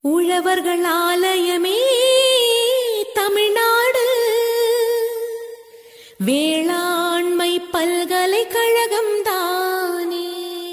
உழவர்கள் ஆலயமே தமிழ்நாடு வேளாண்மை பல்கலைக்கழகம் தானே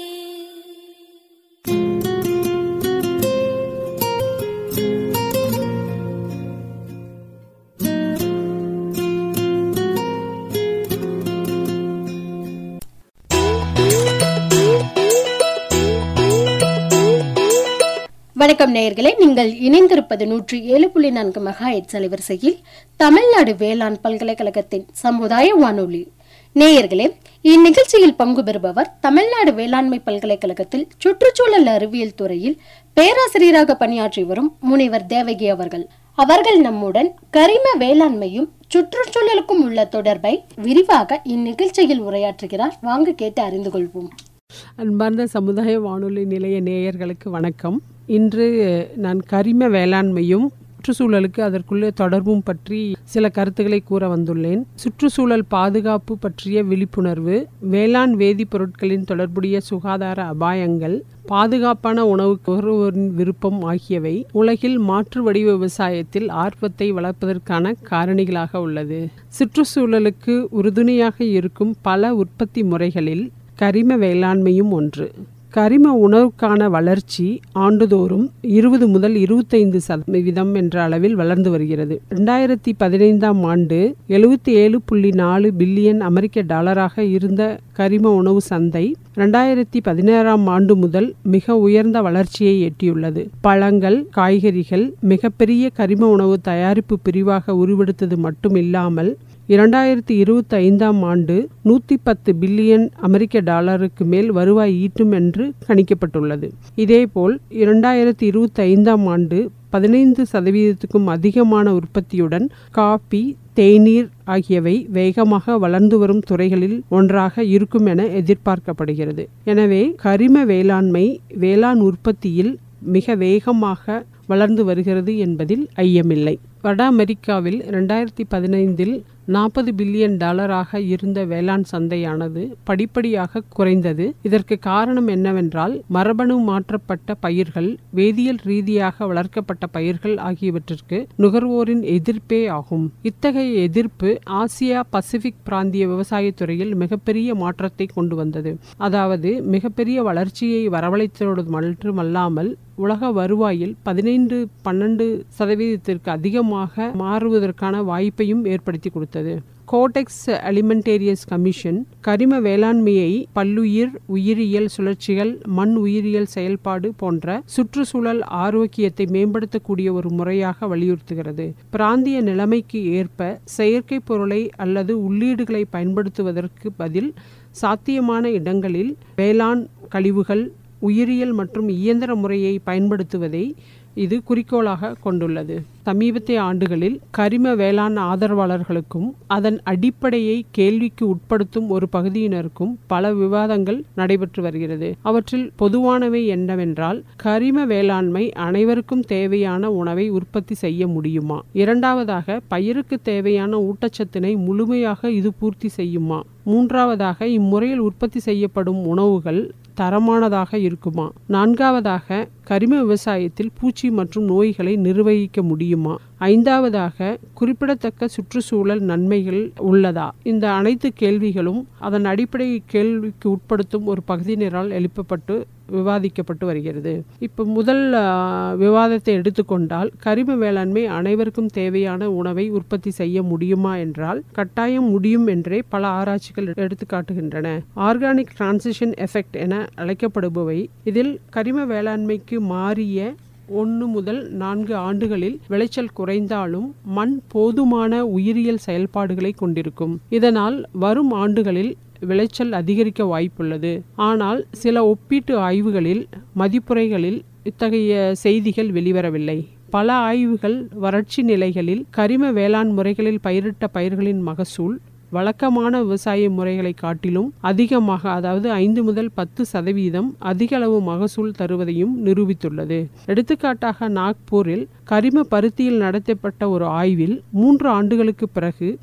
வணக்கம் நேயர்களே நீங்கள் இணைந்திருப்பது நூற்றி ஏழு புள்ளி நான்கு மெகா எட்ஸ் அலைவரிசையில் தமிழ்நாடு வேளாண் பல்கலைக்கழகத்தின் சமுதாய வானொலி நேயர்களே இந்நிகழ்ச்சியில் பங்கு பெறுபவர் தமிழ்நாடு வேளாண்மை பல்கலைக்கழகத்தில் சுற்றுச்சூழல் அறிவியல் துறையில் பேராசிரியராக பணியாற்றி வரும் முனைவர் தேவகி அவர்கள் அவர்கள் நம்முடன் கரிம வேளாண்மையும் சுற்றுச்சூழலுக்கும் உள்ள தொடர்பை விரிவாக இந்நிகழ்ச்சியில் உரையாற்றுகிறார் வாங்க கேட்டு அறிந்து கொள்வோம் அன்பார்ந்த சமுதாய வானொலி நிலைய நேயர்களுக்கு வணக்கம் இன்று நான் கரிம வேளாண்மையும் சுற்றுச்சூழலுக்கு அதற்குள்ள தொடர்பும் பற்றி சில கருத்துக்களை கூற வந்துள்ளேன் சுற்றுச்சூழல் பாதுகாப்பு பற்றிய விழிப்புணர்வு வேளாண் வேதிப்பொருட்களின் தொடர்புடைய சுகாதார அபாயங்கள் பாதுகாப்பான உணவு ஒருவரின் விருப்பம் ஆகியவை உலகில் மாற்று வடிவ விவசாயத்தில் ஆர்வத்தை வளர்ப்பதற்கான காரணிகளாக உள்ளது சுற்றுச்சூழலுக்கு உறுதுணையாக இருக்கும் பல உற்பத்தி முறைகளில் கரிம வேளாண்மையும் ஒன்று கரிம உணவுக்கான வளர்ச்சி ஆண்டுதோறும் இருபது முதல் இருபத்தைந்து சதவீதம் என்ற அளவில் வளர்ந்து வருகிறது ரெண்டாயிரத்தி பதினைந்தாம் ஆண்டு எழுபத்தி ஏழு புள்ளி நாலு பில்லியன் அமெரிக்க டாலராக இருந்த கரிம உணவு சந்தை ரெண்டாயிரத்தி பதினேழாம் ஆண்டு முதல் மிக உயர்ந்த வளர்ச்சியை எட்டியுள்ளது பழங்கள் காய்கறிகள் மிகப்பெரிய கரிம உணவு தயாரிப்பு பிரிவாக உருவெடுத்தது மட்டுமில்லாமல் இரண்டாயிரத்தி இருபத்தி ஐந்தாம் ஆண்டு நூற்றி பத்து பில்லியன் அமெரிக்க டாலருக்கு மேல் வருவாய் ஈட்டும் என்று கணிக்கப்பட்டுள்ளது இதேபோல் இரண்டாயிரத்தி இருபத்தி ஐந்தாம் ஆண்டு பதினைந்து சதவீதத்துக்கும் அதிகமான உற்பத்தியுடன் காபி தேநீர் ஆகியவை வேகமாக வளர்ந்து வரும் துறைகளில் ஒன்றாக இருக்கும் என எதிர்பார்க்கப்படுகிறது எனவே கரிம வேளாண்மை வேளாண் உற்பத்தியில் மிக வேகமாக வளர்ந்து வருகிறது என்பதில் ஐயமில்லை வட அமெரிக்காவில் ரெண்டாயிரத்தி பதினைந்தில் நாற்பது பில்லியன் டாலராக இருந்த வேளாண் சந்தையானது படிப்படியாக குறைந்தது இதற்கு காரணம் என்னவென்றால் மரபணு மாற்றப்பட்ட பயிர்கள் வேதியியல் ரீதியாக வளர்க்கப்பட்ட பயிர்கள் ஆகியவற்றிற்கு நுகர்வோரின் எதிர்ப்பே ஆகும் இத்தகைய எதிர்ப்பு ஆசியா பசிபிக் பிராந்திய விவசாயத்துறையில் மிகப்பெரிய மாற்றத்தை கொண்டு வந்தது அதாவது மிகப்பெரிய வளர்ச்சியை வரவழைத்ததோடு மட்டுமல்லாமல் உலக வருவாயில் பதினைந்து பன்னெண்டு சதவீதத்திற்கு அதிகமாக மாறுவதற்கான வாய்ப்பையும் ஏற்படுத்தி கொடுத்தது கோடெக்ஸ் அலிமெண்டேரியஸ் கமிஷன் கரிம வேளாண்மையை பல்லுயிர் உயிரியல் சுழற்சிகள் மண் உயிரியல் செயல்பாடு போன்ற சுற்றுச்சூழல் ஆரோக்கியத்தை மேம்படுத்தக்கூடிய ஒரு முறையாக வலியுறுத்துகிறது பிராந்திய நிலைமைக்கு ஏற்ப செயற்கை பொருளை அல்லது உள்ளீடுகளை பயன்படுத்துவதற்கு பதில் சாத்தியமான இடங்களில் வேளாண் கழிவுகள் உயிரியல் மற்றும் இயந்திர முறையை பயன்படுத்துவதை இது குறிக்கோளாக கொண்டுள்ளது சமீபத்திய ஆண்டுகளில் கரிம வேளாண் ஆதரவாளர்களுக்கும் அதன் அடிப்படையை கேள்விக்கு உட்படுத்தும் ஒரு பகுதியினருக்கும் பல விவாதங்கள் நடைபெற்று வருகிறது அவற்றில் பொதுவானவை என்னவென்றால் கரிம வேளாண்மை அனைவருக்கும் தேவையான உணவை உற்பத்தி செய்ய முடியுமா இரண்டாவதாக பயிருக்கு தேவையான ஊட்டச்சத்தினை முழுமையாக இது பூர்த்தி செய்யுமா மூன்றாவதாக இம்முறையில் உற்பத்தி செய்யப்படும் உணவுகள் தரமானதாக இருக்குமா நான்காவதாக கரிம விவசாயத்தில் பூச்சி மற்றும் நோய்களை நிர்வகிக்க முடியுமா ஐந்தாவதாக குறிப்பிடத்தக்க சுற்றுச்சூழல் நன்மைகள் உள்ளதா இந்த அனைத்து கேள்விகளும் அதன் அடிப்படை கேள்விக்கு உட்படுத்தும் ஒரு பகுதியினரால் எழுப்பப்பட்டு விவாதிக்கப்பட்டு வருகிறது இப்போ முதல் விவாதத்தை எடுத்துக்கொண்டால் கரிம வேளாண்மை அனைவருக்கும் தேவையான உணவை உற்பத்தி செய்ய முடியுமா என்றால் கட்டாயம் முடியும் என்றே பல ஆராய்ச்சிகள் எடுத்துக்காட்டுகின்றன ஆர்கானிக் டிரான்சிஷன் எஃபெக்ட் என அழைக்கப்படுபவை இதில் கரிம வேளாண்மைக்கு மாறிய ஒன்று முதல் நான்கு ஆண்டுகளில் விளைச்சல் குறைந்தாலும் மண் போதுமான உயிரியல் செயல்பாடுகளை கொண்டிருக்கும் இதனால் வரும் ஆண்டுகளில் விளைச்சல் அதிகரிக்க வாய்ப்புள்ளது ஆனால் சில ஒப்பீட்டு ஆய்வுகளில் மதிப்புரைகளில் இத்தகைய செய்திகள் வெளிவரவில்லை பல ஆய்வுகள் வறட்சி நிலைகளில் கரிம வேளாண் முறைகளில் பயிரிட்ட பயிர்களின் மகசூல் வழக்கமான விவசாய முறைகளை காட்டிலும் அதிகமாக அதாவது ஐந்து முதல் பத்து சதவீதம் அதிக அளவு மகசூல் தருவதையும் நிரூபித்துள்ளது எடுத்துக்காட்டாக நாக்பூரில் கரிம பருத்தியில் நடத்தப்பட்ட ஒரு ஆய்வில் மூன்று ஆண்டுகளுக்கு பிறகு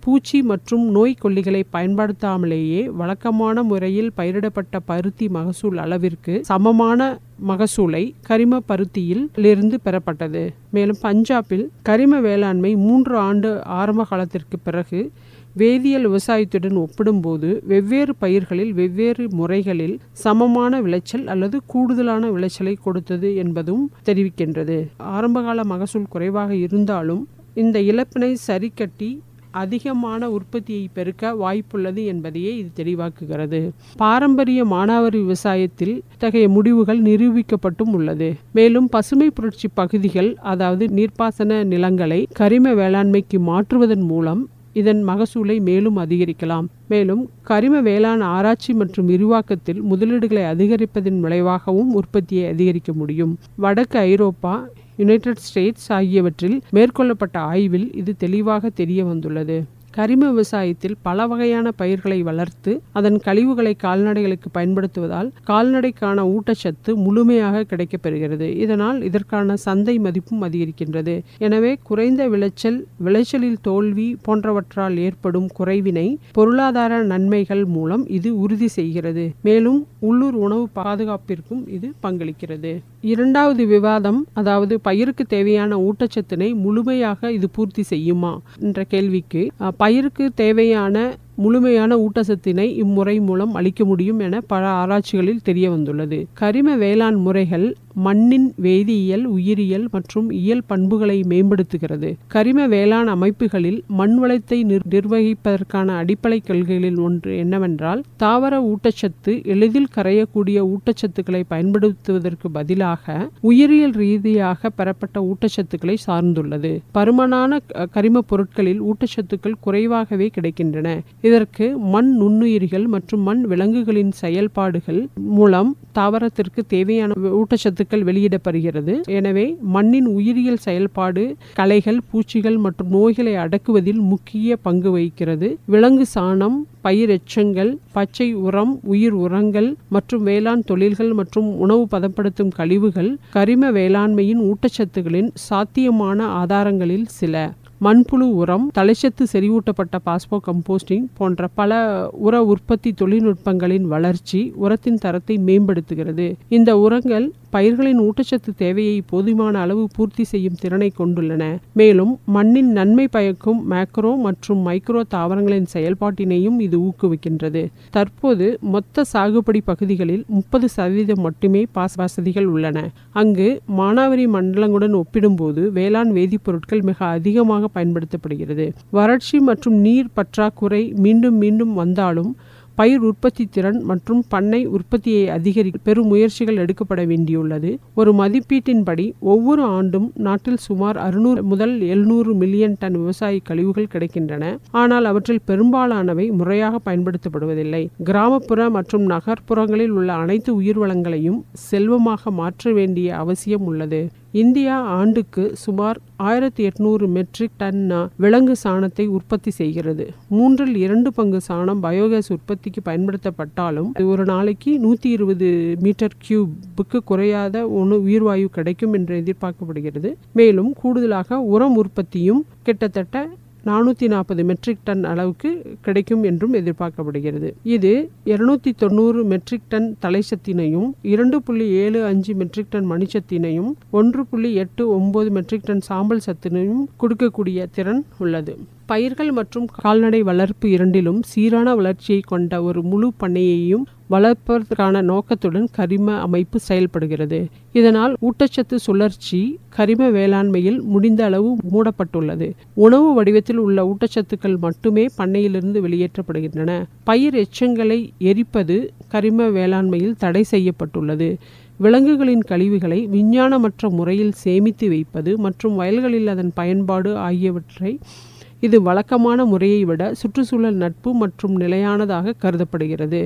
பூச்சி மற்றும் நோய் கொல்லிகளை பயன்படுத்தாமலேயே வழக்கமான முறையில் பயிரிடப்பட்ட பருத்தி மகசூல் அளவிற்கு சமமான மகசூலை கரிம பருத்தியில் இருந்து பெறப்பட்டது மேலும் பஞ்சாபில் கரிம வேளாண்மை மூன்று ஆண்டு ஆரம்ப காலத்திற்கு பிறகு வேதியியல் விவசாயத்துடன் ஒப்பிடும்போது வெவ்வேறு பயிர்களில் வெவ்வேறு முறைகளில் சமமான விளைச்சல் அல்லது கூடுதலான விளைச்சலை கொடுத்தது என்பதும் தெரிவிக்கின்றது ஆரம்பகால மகசூல் குறைவாக இருந்தாலும் இந்த இழப்பினை சரிக்கட்டி அதிகமான உற்பத்தியை பெருக்க வாய்ப்புள்ளது என்பதையே இது தெளிவாக்குகிறது பாரம்பரிய மானாவாரி விவசாயத்தில் இத்தகைய முடிவுகள் நிரூபிக்கப்பட்டும் உள்ளது மேலும் பசுமை புரட்சி பகுதிகள் அதாவது நீர்ப்பாசன நிலங்களை கரிம வேளாண்மைக்கு மாற்றுவதன் மூலம் இதன் மகசூலை மேலும் அதிகரிக்கலாம் மேலும் கரிம வேளாண் ஆராய்ச்சி மற்றும் விரிவாக்கத்தில் முதலீடுகளை அதிகரிப்பதன் விளைவாகவும் உற்பத்தியை அதிகரிக்க முடியும் வடக்கு ஐரோப்பா யுனைடெட் ஸ்டேட்ஸ் ஆகியவற்றில் மேற்கொள்ளப்பட்ட ஆய்வில் இது தெளிவாக தெரிய வந்துள்ளது கரிம விவசாயத்தில் பல வகையான பயிர்களை வளர்த்து அதன் கழிவுகளை கால்நடைகளுக்கு பயன்படுத்துவதால் கால்நடைக்கான ஊட்டச்சத்து முழுமையாக கிடைக்கப்பெறுகிறது இதனால் இதற்கான சந்தை மதிப்பும் அதிகரிக்கின்றது எனவே குறைந்த விளைச்சல் விளைச்சலில் தோல்வி போன்றவற்றால் ஏற்படும் குறைவினை பொருளாதார நன்மைகள் மூலம் இது உறுதி செய்கிறது மேலும் உள்ளூர் உணவு பாதுகாப்பிற்கும் இது பங்களிக்கிறது இரண்டாவது விவாதம் அதாவது பயிருக்கு தேவையான ஊட்டச்சத்தினை முழுமையாக இது பூர்த்தி செய்யுமா என்ற கேள்விக்கு அஹ், பயிருக்கு தேவையான முழுமையான ஊட்டச்சத்தினை இம்முறை மூலம் அளிக்க முடியும் என பல ஆராய்ச்சிகளில் தெரிய வந்துள்ளது கரிம வேளாண் முறைகள் மண்ணின் வேதியியல் உயிரியல் மற்றும் இயல் பண்புகளை மேம்படுத்துகிறது கரிம வேளாண் அமைப்புகளில் மண் வளத்தை நிர் நிர்வகிப்பதற்கான அடிப்படை கொள்கைகளில் ஒன்று என்னவென்றால் தாவர ஊட்டச்சத்து எளிதில் கரையக்கூடிய ஊட்டச்சத்துக்களை பயன்படுத்துவதற்கு பதிலாக உயிரியல் ரீதியாக பெறப்பட்ட ஊட்டச்சத்துக்களை சார்ந்துள்ளது பருமனான க- கரிம பொருட்களில் ஊட்டச்சத்துக்கள் குறைவாகவே கிடைக்கின்றன இதற்கு மண் நுண்ணுயிரிகள் மற்றும் மண் விலங்குகளின் செயல்பாடுகள் மூலம் தாவரத்திற்கு தேவையான ஊட்டச்சத்துக்கள் வெளியிடப்படுகிறது எனவே மண்ணின் உயிரியல் செயல்பாடு களைகள் பூச்சிகள் மற்றும் நோய்களை அடக்குவதில் முக்கிய பங்கு வகிக்கிறது விலங்கு சாணம் பயிர் எச்சங்கள் பச்சை உரம் உயிர் உரங்கள் மற்றும் வேளாண் தொழில்கள் மற்றும் உணவு பதப்படுத்தும் கழிவுகள் கரிம வேளாண்மையின் ஊட்டச்சத்துகளின் சாத்தியமான ஆதாரங்களில் சில மண்புழு உரம் தலைச்சத்து செறிவூட்டப்பட்ட பாஸ்போ கம்போஸ்டிங் போன்ற பல உர உற்பத்தி தொழில்நுட்பங்களின் வளர்ச்சி உரத்தின் தரத்தை மேம்படுத்துகிறது இந்த உரங்கள் பயிர்களின் ஊட்டச்சத்து தேவையை போதுமான அளவு பூர்த்தி செய்யும் திறனை கொண்டுள்ளன மேலும் மண்ணின் நன்மை பயக்கும் மேக்ரோ மற்றும் மைக்ரோ தாவரங்களின் செயல்பாட்டினையும் இது ஊக்குவிக்கின்றது தற்போது மொத்த சாகுபடி பகுதிகளில் முப்பது சதவீதம் மட்டுமே பாஸ் வசதிகள் உள்ளன அங்கு மானாவாரி மண்டலங்களுடன் ஒப்பிடும்போது வேளாண் வேதிப்பொருட்கள் மிக அதிகமாக பயன்படுத்தப்படுகிறது வறட்சி மற்றும் நீர் பற்றாக்குறை மீண்டும் மீண்டும் வந்தாலும் பயிர் உற்பத்தி திறன் மற்றும் பண்ணை உற்பத்தியை அதிகரிக்க பெரும் முயற்சிகள் எடுக்கப்பட வேண்டியுள்ளது ஒரு மதிப்பீட்டின்படி ஒவ்வொரு ஆண்டும் நாட்டில் சுமார் அறுநூறு முதல் எழுநூறு மில்லியன் டன் விவசாய கழிவுகள் கிடைக்கின்றன ஆனால் அவற்றில் பெரும்பாலானவை முறையாக பயன்படுத்தப்படுவதில்லை கிராமப்புற மற்றும் நகர்ப்புறங்களில் உள்ள அனைத்து உயிர் வளங்களையும் செல்வமாக மாற்ற வேண்டிய அவசியம் உள்ளது இந்தியா ஆண்டுக்கு சுமார் ஆயிரத்தி எட்நூறு மெட்ரிக் டன் அ, விலங்கு சாணத்தை உற்பத்தி செய்கிறது மூன்றில் இரண்டு பங்கு சாணம் பயோகேஸ் உற்பத்திக்கு பயன்படுத்தப்பட்டாலும் அது ஒரு நாளைக்கு நூற்றி இருபது மீட்டர் கியூபுக்கு குறையாத ஒன்று உயிர்வாயு கிடைக்கும் என்று எதிர்பார்க்கப்படுகிறது மேலும் கூடுதலாக உரம் உற்பத்தியும் கிட்டத்தட்ட நானூற்றி நாற்பது மெட்ரிக் டன் அளவுக்கு கிடைக்கும் என்றும் எதிர்பார்க்கப்படுகிறது இது இருநூத்தி தொண்ணூறு மெட்ரிக் டன் தலைச்சத்தினையும் இரண்டு புள்ளி ஏழு அஞ்சு மெட்ரிக் டன் மணிச்சத்தினையும் ஒன்று புள்ளி எட்டு ஒன்பது மெட்ரிக் டன் சாம்பல் சத்தினையும் கொடுக்கக்கூடிய திறன் உள்ளது பயிர்கள் மற்றும் கால்நடை வளர்ப்பு இரண்டிலும் சீரான வளர்ச்சியை கொண்ட ஒரு முழு பண்ணையையும் வளர்ப்பதற்கான நோக்கத்துடன் கரிம அமைப்பு செயல்படுகிறது இதனால் ஊட்டச்சத்து சுழற்சி கரிம வேளாண்மையில் முடிந்த அளவு மூடப்பட்டுள்ளது உணவு வடிவத்தில் உள்ள ஊட்டச்சத்துக்கள் மட்டுமே பண்ணையிலிருந்து வெளியேற்றப்படுகின்றன பயிர் எச்சங்களை எரிப்பது கரிம வேளாண்மையில் தடை செய்யப்பட்டுள்ளது விலங்குகளின் கழிவுகளை விஞ்ஞானமற்ற முறையில் சேமித்து வைப்பது மற்றும் வயல்களில் அதன் பயன்பாடு ஆகியவற்றை இது வழக்கமான முறையை விட சுற்றுச்சூழல் நட்பு மற்றும் நிலையானதாக கருதப்படுகிறது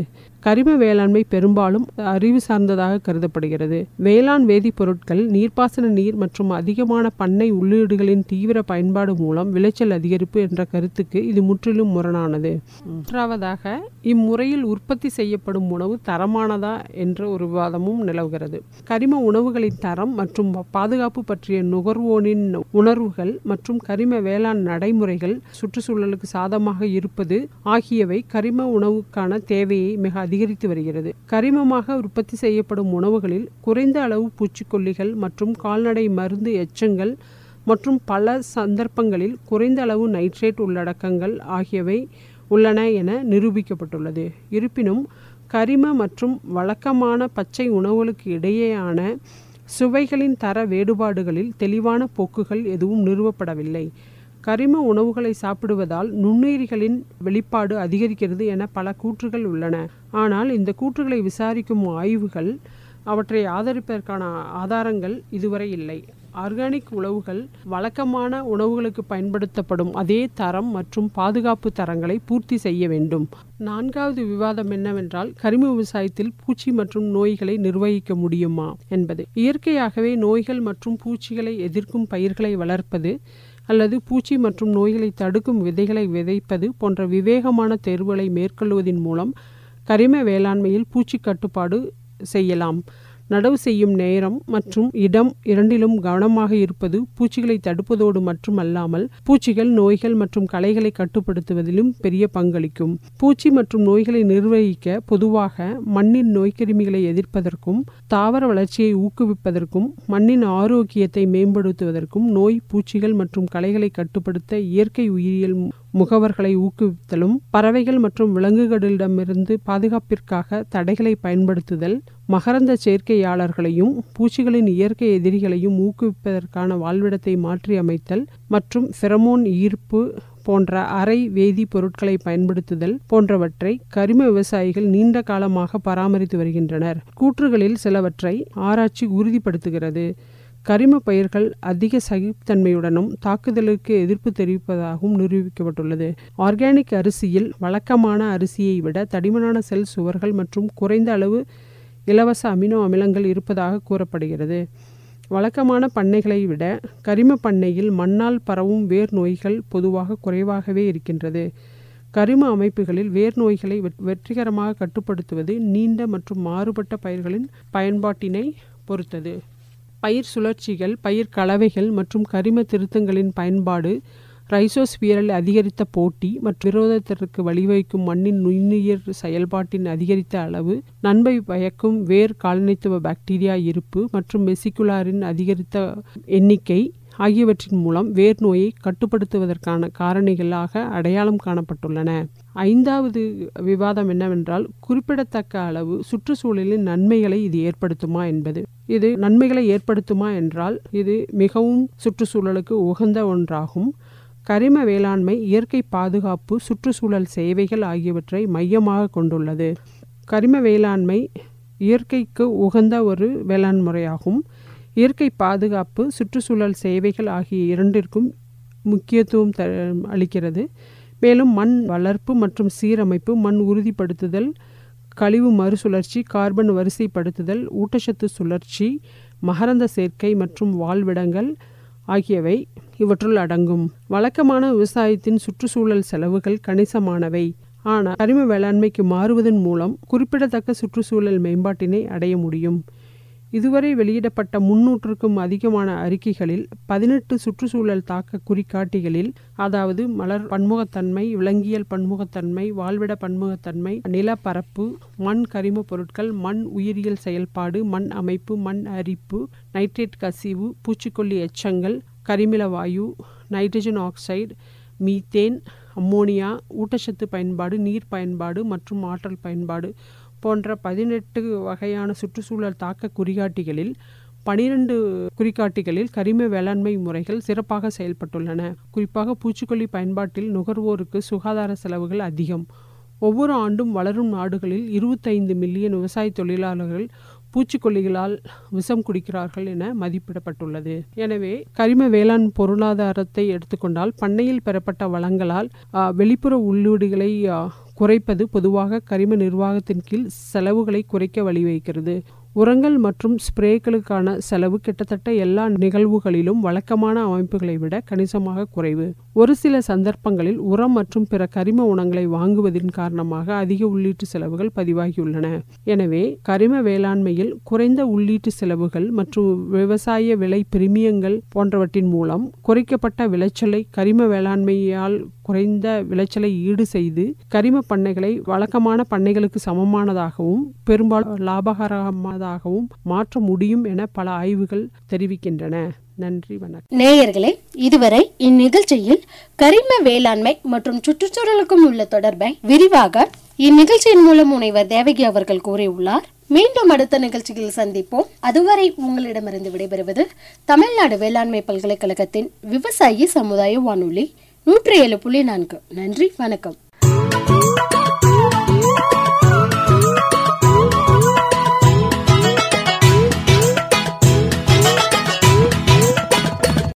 கரிம வேளாண்மை பெரும்பாலும் அறிவு சார்ந்ததாக கருதப்படுகிறது வேளாண் வேதிப்பொருட்கள் நீர்ப்பாசன நீர் மற்றும் அதிகமான பண்ணை உள்ளீடுகளின் தீவிர பயன்பாடு மூலம் விளைச்சல் அதிகரிப்பு என்ற கருத்துக்கு இது முற்றிலும் முரணானது மூன்றாவதாக இம்முறையில் உற்பத்தி செய்யப்படும் உணவு தரமானதா என்ற ஒரு விவாதமும் நிலவுகிறது கரிம உணவுகளின் தரம் மற்றும் பாதுகாப்பு பற்றிய நுகர்வோனின் உணர்வுகள் மற்றும் கரிம வேளாண் நடைமுறைகள் சுற்றுச்சூழலுக்கு சாதமாக இருப்பது ஆகியவை கரிம உணவுக்கான தேவையை மிக அதிகரித்து வருகிறது கரிமமாக உற்பத்தி செய்யப்படும் உணவுகளில் குறைந்த அளவு பூச்சிக்கொல்லிகள் மற்றும் கால்நடை மருந்து எச்சங்கள் மற்றும் பல சந்தர்ப்பங்களில் குறைந்த அளவு நைட்ரேட் உள்ளடக்கங்கள் ஆகியவை உள்ளன என நிரூபிக்கப்பட்டுள்ளது இருப்பினும் கரிம மற்றும் வழக்கமான பச்சை உணவுகளுக்கு இடையேயான சுவைகளின் தர வேறுபாடுகளில் தெளிவான போக்குகள் எதுவும் நிறுவப்படவில்லை கரிம உணவுகளை சாப்பிடுவதால் நுண்ணுயிரிகளின் வெளிப்பாடு அதிகரிக்கிறது என பல கூற்றுகள் உள்ளன ஆனால் இந்த கூற்றுகளை விசாரிக்கும் ஆய்வுகள் அவற்றை ஆதரிப்பதற்கான ஆதாரங்கள் இதுவரை இல்லை ஆர்கானிக் உணவுகள் வழக்கமான உணவுகளுக்கு பயன்படுத்தப்படும் அதே தரம் மற்றும் பாதுகாப்பு தரங்களை பூர்த்தி செய்ய வேண்டும் நான்காவது விவாதம் என்னவென்றால் கரிம விவசாயத்தில் பூச்சி மற்றும் நோய்களை நிர்வகிக்க முடியுமா என்பது இயற்கையாகவே நோய்கள் மற்றும் பூச்சிகளை எதிர்க்கும் பயிர்களை வளர்ப்பது அல்லது பூச்சி மற்றும் நோய்களை தடுக்கும் விதைகளை விதைப்பது போன்ற விவேகமான தேர்வுகளை மேற்கொள்வதன் மூலம் கரிம வேளாண்மையில் பூச்சி கட்டுப்பாடு செய்யலாம் நடவு செய்யும் நேரம் மற்றும் இடம் இரண்டிலும் கவனமாக இருப்பது பூச்சிகளை தடுப்பதோடு மட்டுமல்லாமல் பூச்சிகள் நோய்கள் மற்றும் களைகளை கட்டுப்படுத்துவதிலும் பெரிய பங்களிக்கும் பூச்சி மற்றும் நோய்களை நிர்வகிக்க பொதுவாக மண்ணின் நோய்க்கிருமிகளை எதிர்ப்பதற்கும் தாவர வளர்ச்சியை ஊக்குவிப்பதற்கும் மண்ணின் ஆரோக்கியத்தை மேம்படுத்துவதற்கும் நோய் பூச்சிகள் மற்றும் களைகளை கட்டுப்படுத்த இயற்கை உயிரியல் முகவர்களை ஊக்குவித்தலும் பறவைகள் மற்றும் விலங்குகளிடமிருந்து பாதுகாப்பிற்காக தடைகளை பயன்படுத்துதல் மகரந்த சேர்க்கையாளர்களையும் பூச்சிகளின் இயற்கை எதிரிகளையும் ஊக்குவிப்பதற்கான வாழ்விடத்தை மாற்றியமைத்தல் மற்றும் ஃபெரமோன் ஈர்ப்பு போன்ற அரை வேதி பொருட்களை பயன்படுத்துதல் போன்றவற்றை கரிம விவசாயிகள் நீண்ட காலமாக பராமரித்து வருகின்றனர் கூற்றுகளில் சிலவற்றை ஆராய்ச்சி உறுதிப்படுத்துகிறது கரிம பயிர்கள் அதிக சகிப்புத்தன்மையுடனும் தாக்குதலுக்கு எதிர்ப்பு தெரிவிப்பதாகவும் நிரூபிக்கப்பட்டுள்ளது ஆர்கானிக் அரிசியில் வழக்கமான அரிசியை விட தடிமனான செல் சுவர்கள் மற்றும் குறைந்த அளவு இலவச அமினோ அமிலங்கள் இருப்பதாக கூறப்படுகிறது வழக்கமான பண்ணைகளை விட கரிம பண்ணையில் மண்ணால் பரவும் வேர் நோய்கள் பொதுவாக குறைவாகவே இருக்கின்றது கரிம அமைப்புகளில் வேர் நோய்களை வெற்றிகரமாக கட்டுப்படுத்துவது நீண்ட மற்றும் மாறுபட்ட பயிர்களின் பயன்பாட்டினை பொறுத்தது பயிர் சுழற்சிகள் பயிர் கலவைகள் மற்றும் கரிம திருத்தங்களின் பயன்பாடு ரைசோஸ்பியரில் அதிகரித்த போட்டி மற்றும் விரோதத்திற்கு வழிவகுக்கும் மண்ணின் நுண்ணுயிர் செயல்பாட்டின் அதிகரித்த அளவு நன்மை பயக்கும் வேர் காலனித்துவ பாக்டீரியா இருப்பு மற்றும் வெசிகுலாரின் அதிகரித்த எண்ணிக்கை ஆகியவற்றின் மூலம் வேர் நோயை கட்டுப்படுத்துவதற்கான காரணிகளாக அடையாளம் காணப்பட்டுள்ளன ஐந்தாவது விவாதம் என்னவென்றால் குறிப்பிடத்தக்க அளவு சுற்றுச்சூழலின் நன்மைகளை இது ஏற்படுத்துமா என்பது இது நன்மைகளை ஏற்படுத்துமா என்றால் இது மிகவும் சுற்றுச்சூழலுக்கு உகந்த ஒன்றாகும் கரிம வேளாண்மை இயற்கை பாதுகாப்பு சுற்றுச்சூழல் சேவைகள் ஆகியவற்றை மையமாக கொண்டுள்ளது கரிம வேளாண்மை இயற்கைக்கு உகந்த ஒரு வேளாண் முறையாகும் இயற்கை பாதுகாப்பு சுற்றுச்சூழல் சேவைகள் ஆகிய இரண்டிற்கும் முக்கியத்துவம் த அளிக்கிறது மேலும் மண் வளர்ப்பு மற்றும் சீரமைப்பு மண் உறுதிப்படுத்துதல் கழிவு மறுசுழற்சி கார்பன் வரிசைப்படுத்துதல் ஊட்டச்சத்து சுழற்சி மகரந்த சேர்க்கை மற்றும் வாழ்விடங்கள் ஆகியவை இவற்றுள் அடங்கும் வழக்கமான விவசாயத்தின் சுற்றுச்சூழல் செலவுகள் கணிசமானவை ஆனால் கரிம வேளாண்மைக்கு மாறுவதன் மூலம் குறிப்பிடத்தக்க சுற்றுச்சூழல் மேம்பாட்டினை அடைய முடியும் இதுவரை வெளியிடப்பட்ட முன்னூற்றுக்கும் அதிகமான அறிக்கைகளில் பதினெட்டு சுற்றுச்சூழல் தாக்க குறிகாட்டிகளில் அதாவது மலர் பன்முகத்தன்மை விலங்கியல் பன்முகத்தன்மை வாழ்விட பன்முகத்தன்மை நிலப்பரப்பு மண் கரிம பொருட்கள் மண் உயிரியல் செயல்பாடு மண் அமைப்பு மண் அரிப்பு நைட்ரேட் கசிவு பூச்சிக்கொல்லி எச்சங்கள் கரிமில வாயு நைட்ரஜன் ஆக்சைடு மீத்தேன் அம்மோனியா ஊட்டச்சத்து பயன்பாடு நீர் பயன்பாடு மற்றும் ஆற்றல் பயன்பாடு போன்ற பதினெட்டு வகையான சுற்றுச்சூழல் தாக்க குறிகாட்டிகளில் பனிரெண்டு குறிகாட்டிகளில் கரிம வேளாண்மை முறைகள் சிறப்பாக செயல்பட்டுள்ளன குறிப்பாக பூச்சிக்கொல்லி பயன்பாட்டில் நுகர்வோருக்கு சுகாதார செலவுகள் அதிகம் ஒவ்வொரு ஆண்டும் வளரும் நாடுகளில் இருபத்தைந்து மில்லியன் விவசாய தொழிலாளர்கள் பூச்சிக்கொல்லிகளால் விஷம் குடிக்கிறார்கள் என மதிப்பிடப்பட்டுள்ளது எனவே கரிம வேளாண் பொருளாதாரத்தை எடுத்துக்கொண்டால் பண்ணையில் பெறப்பட்ட வளங்களால் வெளிப்புற உள்ளீடுகளை குறைப்பது பொதுவாக கரிம நிர்வாகத்தின் கீழ் செலவுகளை குறைக்க வழிவகுக்கிறது உரங்கள் மற்றும் ஸ்ப்ரேக்களுக்கான செலவு கிட்டத்தட்ட எல்லா நிகழ்வுகளிலும் வழக்கமான அமைப்புகளை விட கணிசமாக குறைவு ஒரு சில சந்தர்ப்பங்களில் உரம் மற்றும் பிற கரிம உணங்களை வாங்குவதன் காரணமாக அதிக உள்ளீட்டு செலவுகள் பதிவாகியுள்ளன எனவே கரிம வேளாண்மையில் குறைந்த உள்ளீட்டு செலவுகள் மற்றும் விவசாய விலை பிரிமியங்கள் போன்றவற்றின் மூலம் குறைக்கப்பட்ட விளைச்சலை கரிம வேளாண்மையால் குறைந்த விளைச்சலை ஈடு செய்து கரிம பண்ணைகளை வழக்கமான பண்ணைகளுக்கு சமமானதாகவும் பெரும்பாலும் லாபகரமானதாகவும் மாற்ற முடியும் என பல ஆய்வுகள் தெரிவிக்கின்றன நன்றி வணக்கம் நேயர்களே இதுவரை இந்நிகழ்ச்சியில் கரிம வேளாண்மை மற்றும் சுற்றுச்சூழலுக்கும் உள்ள தொடர்பை விரிவாக இந்நிகழ்ச்சியின் மூலம் முனைவர் தேவகி அவர்கள் கூறியுள்ளார் மீண்டும் அடுத்த நிகழ்ச்சியில் சந்திப்போம் அதுவரை உங்களிடமிருந்து விடைபெறுவது தமிழ்நாடு வேளாண்மை பல்கலைக்கழகத்தின் விவசாயி சமுதாய வானொலி நூற்றி ஏழு புள்ளி நான்கு நன்றி வணக்கம்